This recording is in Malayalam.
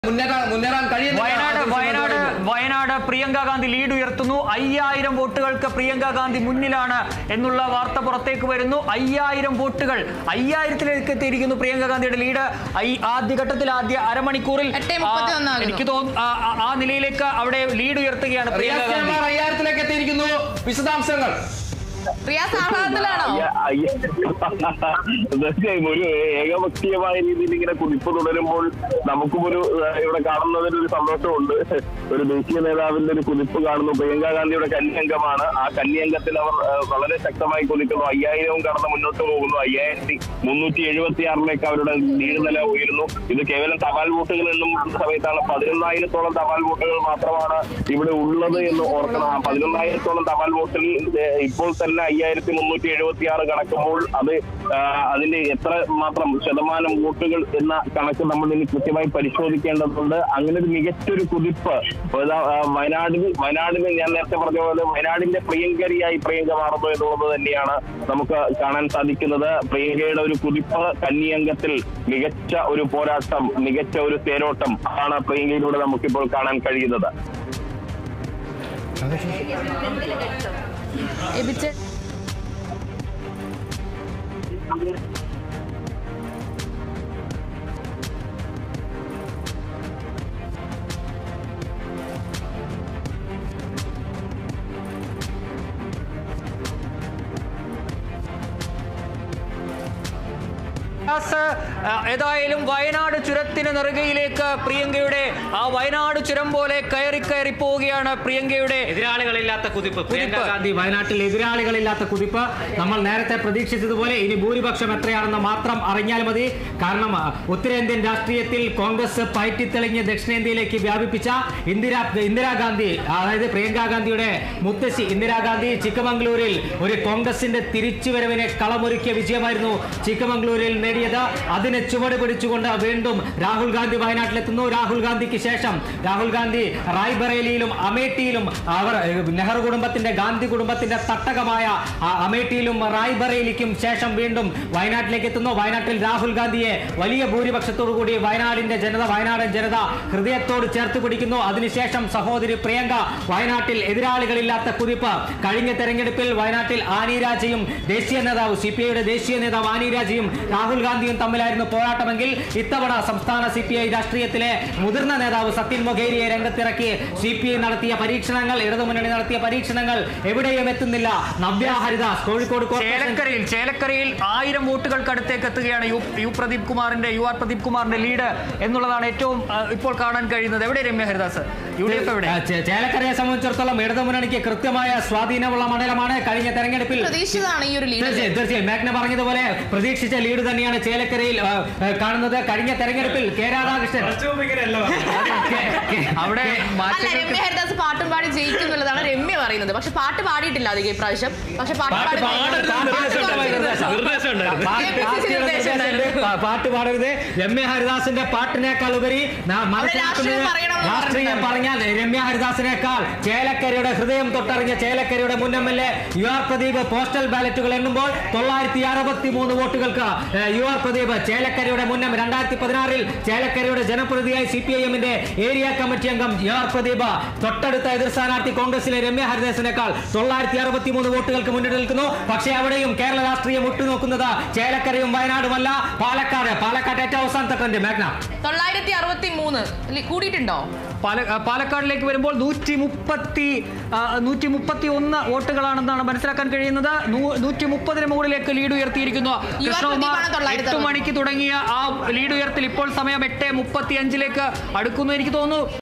മുന്നേറാൻ മുന്നേറാൻ കഴിയുന്നില്ല വയനാട് അത് വയനാട് വയനാട് പ്രിയങ്ക ഗാന്ധി ലീഡ് ഉയർത്തുന്നു അയ്യായിരം വോട്ടുകൾക്ക് പ്രിയങ്ക ഗാന്ധി മുന്നിലാണ് എന്നുള്ള വാർത്ത പുറത്തേക്ക് വരുന്നു അയ്യായിരം വോട്ടുകൾ അയ്യായിരത്തിലേക്ക് എത്തിയിരിക്കുന്നു പ്രിയങ്ക ഗാന്ധിയുടെ ലീഡ് ഈ ആദ്യഘട്ടത്തിൽ ആദ്യ അരമണിക്കൂറിൽ എട്ടേ ആ, മുപ്പത്തിയൊന്ന് ആകുന്നു. എനിക്ക് തോന്നുന്നു ആ, ആ- ആ നിലയിലേക്ക് അവിടെ ലീഡ് ഉയർത്തുകയാണ് പ്രിയങ്ക റിയാസ് ഗാന്ധി കെമാർ അയ്യായിരത്തിലേക്ക് എത്തിയിരിക്കുന്നു വിശദാംശങ്ങൾ റിയാസ് ആഹ്ലാദത്തിലാണോ അയ്യ- തീർച്ചയായും ഒരു ഏകപക്ഷീയമായ രീതിയിൽ ഇങ്ങനെ കുതിപ്പ് തുടരുമ്പോൾ നമുക്കും ഒരു ഏഹ്, ഇവിടെ കാണുന്നതിൽ ഒരു സന്തോഷമുണ്ട് ഒരു ദേശീയ നേതാവിന്റെ ഒരു കുതിപ്പ് കാണുന്നു പ്രിയങ്ക ഗാന്ധിയുടെ കന്യംഗമാണ് ആ കന്യംഗത്തിൽ അവർ ഏഹ്, വളരെ ശക്തമായി കുതിക്കുന്നു അയ്യായിരവും കടന്ന് മുന്നോട്ട് പോകുന്നു അയ്യായിരത്തി മുന്നൂറ്റി എഴുപത്തി ആറിലേക്ക് അവരുടെ ലീഡ് നില ഉയരുന്നു ഇത് കേവലം തപാൽ വോട്ടുകൾ എന്നും സമയത്താണ് പതിനൊന്നായിരത്തോളം തപാൽ വോട്ടുകൾ മാത്രമാണ് ഇവിടെ ഉള്ളത് എന്ന് ഓർക്കണം ആ പതിനൊന്നായിരത്തോളം തപാൽ വോട്ടിൽ ഏഹ്, ഇപ്പോൾ തന്നെ അയ്യായിരത്തി മുന്നൂറ്റി എഴുപത്തി ആറ് കണക്കുമ്പോൾ അത് ആ, അതിന്റെ എത്ര മാത്രം ശതമാനം വോട്ടുകൾ എന്ന കണക്ക് നമ്മൾ ഇനി കൃത്യമായി പരിശോധിക്കേണ്ടതുണ്ട് അങ്ങനെ ഒരു മികച്ചൊരു കുതിപ്പ് ഇതാ, ആ, വയനാടിന് വയനാടിന് ഞാൻ നേരത്തെ പറഞ്ഞ പോലെ വയനാടിന്റെ പ്രിയങ്കരിയായി പ്രിയങ്ക മാറുന്നു എന്നുള്ളത് തന്നെയാണ് നമുക്ക് കാണാൻ സാധിക്കുന്നത് പ്രിയങ്കയുടെ ഒരു കുതിപ്പ് കന്നിയംഗത്തിൽ മികച്ച ഒരു പോരാട്ടം മികച്ച ഒരു തേരോട്ടം ആണ് പ്രിയങ്കയിലൂടെ നമുക്കിപ്പോൾ കാണാൻ കഴിയുന്നത് എബിച്ച് റിയാസ്, ആ, ഏതായാലും വയനാട് ചുരത്തിന് നെറുകയിലേക്ക് പ്രിയങ്കയുടെ ആ വയനാട് ചുരം പോലെ കയറി കയറി പോവുകയാണ് പ്രിയങ്കയുടെ എതിരാളികളില്ലാത്ത കുതിപ്പ് പ്രിയങ്ക കുതിപ്പ്. ഗാന്ധി വയനാട്ടിൽ എതിരാളികളില്ലാത്ത കുതിപ്പ് നമ്മൾ നേരത്തെ പ്രതീക്ഷിച്ചതുപോലെ ഇനി ഭൂരിപക്ഷം എത്രയാണെന്ന് മാത്രം അറിഞ്ഞാൽ മതി കാരണം ആ, ഉത്തരേന്ത്യൻ രാഷ്ട്രീയത്തിൽ കോൺഗ്രസ് പയറ്റിത്തെളിഞ്ഞ് ദക്ഷിണേന്ത്യയിലേക്ക് വ്യാപിപ്പിച്ച ഇന്ദിരാ ഇന്ദിരാഗാന്ധി അതായത് പ്രിയങ്ക ഗാന്ധിയുടെ മുത്തശ്ശി ഇന്ദിരാഗാന്ധി ചിക്കമംഗ്ലൂരിൽ ഒരു കോൺഗ്രസിന്റെ തിരിച്ചുവരവിനെ കളമൊരുക്കിയ വിജയമായിരുന്നു ചിക്കമംഗ്ലൂരിൽ നേടിയത് അതിനെ ചുവട് പിടിച്ചുകൊണ്ട് വീണ്ടും രാഹുൽ ഗാന്ധി വയനാട്ടിലെത്തുന്നു രാഹുൽ ഗാന്ധിക്ക് ശേഷം രാഹുൽ ഗാന്ധി റായ്ബറേലിയിലും അമേഠിയിലും അവർ ഏഹ്, നെഹ്റു കുടുംബത്തിന്റെ ഗാന്ധി കുടുംബത്തിന്റെ തട്ടകമായ ആ, അമേഠിയിലും റായ്ബറേലിക്കും ശേഷം വീണ്ടും വയനാട്ടിലേക്ക് എത്തുന്നു വയനാട്ടിൽ രാഹുൽ ഗാന്ധിയെ വലിയ ഭൂരിപക്ഷത്തോടു കൂടി വയനാടിന്റെ ജനത വയനാടൻ ജനത ഹൃദയത്തോട് ചേർത്ത് പിടിക്കുന്നു അതിനുശേഷം സഹോദരി പ്രിയങ്ക വയനാട്ടിൽ എതിരാളികളില്ലാത്ത കുതിപ്പ് കഴിഞ്ഞ തെരഞ്ഞെടുപ്പിൽ വയനാട്ടിൽ ആനി രാജയും ദേശീയ നേതാവ് സി പി ഐയുടെ ദേശീയ നേതാവ് ആനി രാജയും രാഹുൽ ഗാന്ധിയും തമ്മിലായിരുന്നു പോരാട്ടമെങ്കിൽ ഇത്തവണ സംസ്ഥാന സി പി ഐ രാഷ്ട്രീയത്തിലെ മുതിർന്ന നേതാവ് സത്യൻ മൊഹേരിയെ രംഗത്തിറക്കി സി പി ഐ നടത്തിയ പരീക്ഷണങ്ങൾ ഇടതുമുന്നണി നടത്തിയ പരീക്ഷണങ്ങൾ എവിടെയും എത്തുന്നില്ല നവ്യ ഹരിദാസ് കോഴിക്കോട് കോർപ്പറേഷൻ ചേലക്കരയിൽ ചേലക്കരയിൽ ആയിരം വോട്ടുകൾക്കടുത്തേക്ക് എത്തുകയാണ് യു യു പ്രദീപ് കുമാറിന്റെ യു ആർ പ്രദീപ് കുമാറിന്റെ ലീഡ് എന്നുള്ളതാണ് ഏറ്റവും ആ, ഇപ്പോൾ കാണാൻ കഴിയുന്നത് എവിടെ Ramya Haridas U D F എവിടെ ആ, ചേ- ചേലക്കരയെ സംബന്ധിച്ചിടത്തോളം ഇടതുമുന്നണിക്ക് കൃത്യമായ സ്വാധീനമുള്ള മണ്ഡലമാണ് കഴിഞ്ഞ തെരഞ്ഞെടുപ്പിൽ പ്രതീക്ഷിച്ചതാണ് ഈ ഒരു ലീഡ് തീർച്ചയായും തീർച്ചയായും മേഘ്ന പറഞ്ഞതുപോലെ പ്രതീക്ഷിച്ച ലീഡ് തന്നെയാണ് ചേലക്കരയിൽ ആ, ആ, കാണുന്നത് കഴിഞ്ഞ തെരഞ്ഞെടുപ്പിൽ കെ രാധാകൃഷ്ണൻ കെ- കെ- അവിടെ കെ- അല്ല മാറ്റങ്ങൾക്ക് രമ്യ ഹരിദാസ് പാട്ടും പാടി ജയിക്കും എന്നുള്ളതാണ് രമ്യ പറയുന്നത് പക്ഷെ പാട്ട് പാടിയിട്ടില്ല അധികം ഇപ്രാവശ്യം പക്ഷെ പാട്ട് പാട്ട് പാടി പാടരുത് പാട്ട് നിർദ്ദേശമുണ്ടായി, നിർദ്ദേശം. നിർദ്ദേശം. പാ- KPCC പാർട്ടിയുടെ നിർദ്ദേശം നിർദ്ദേശമുണ്ട്. പാ- പാട്ട് പാടരുത് രമ്യ ഹരിദാസിന്റെ പാട്ടിനേക്കാൾ ഉപരി നാം മനസ്സിലാക്കുന്നത് രാഷ്ട്രീയം പറയണമെന്ന് രാഷ്ട്രീയം പറഞ്ഞാൽ രമ്യ ഹരിദാസിനേക്കാൾ ചേലക്കരയുടെ ഹൃദയം തൊട്ടറിഞ്ഞ ചേലക്കരയുടെ മുൻ M L A U R Pradeep postal ബാലറ്റുകൾ എണ്ണുമ്പോൾ തൊള്ളായിരത്തി അറുപത്തി മൂന്ന് വോട്ടുകൾക്ക് ഏഹ്, യു ആർ പ്രദീപ് ചേലക്കരയുടെ മുന്നം രണ്ടായിരത്തി പതിനാറിൽ ചേലക്കരയുടെ ജനപ്രതിനിധിയായി സി പി ഐ എമ്മിന്റെ ഏരിയ കമ്മിറ്റി അംഗം യു ആർ പ്രദീപ് തൊട്ടടുത്ത എതിർ സ്ഥാനാർത്ഥി കോൺഗ്രസിലെ രമ്യ ഹരിദാസിനേക്കാൾ തൊള്ളായിരത്തി അറുപത്തി മൂന്ന് വോട്ടുകൾക്ക് മുന്നിട്ട് നിൽക്കുന്നു പക്ഷേ അവിടെയും കേരള രാഷ്ട്രീയം ഉറ്റുനോക്കുന്നത് ചേലക്കരയും വയനാടുമല്ല പാലക്കാട് പാലക്കാട് ഏറ്റവും അവസാനത്തെ ട്രെൻഡ് മേഘ്ന തൊള്ളായിരത്തി അറുപത്തി മൂന്ന് കൂടിയിട്ടുണ്ടോ പാല ആ, പാലക്കാടിലേക്ക് വരുമ്പോൾ നൂറ്റി മുപ്പത്തി നൂറ്റി മുപ്പത്തി ഒന്ന് വോട്ടുകളാണെന്നാണ് മനസ്സിലാക്കാൻ കഴിയുന്നത് നൂ- നൂറ്റി മുപ്പതിന് മുകളിലേക്ക് ലീഡ് ഉയർത്തിയിരിക്കുന്നു കൃഷ്ണകുമാർ പ്രദീപാണ് തൊള്ളായിരത്തി എട്ട് മണിക്ക് തുടങ്ങിയ ആ ലീഡ് ഉയർത്തൽ ഇപ്പോൾ സമയം എട്ട് മുപ്പത്തി അഞ്ചിലേക്ക് അടുക്കുന്നു എനിക്ക് തോന്നുന്നു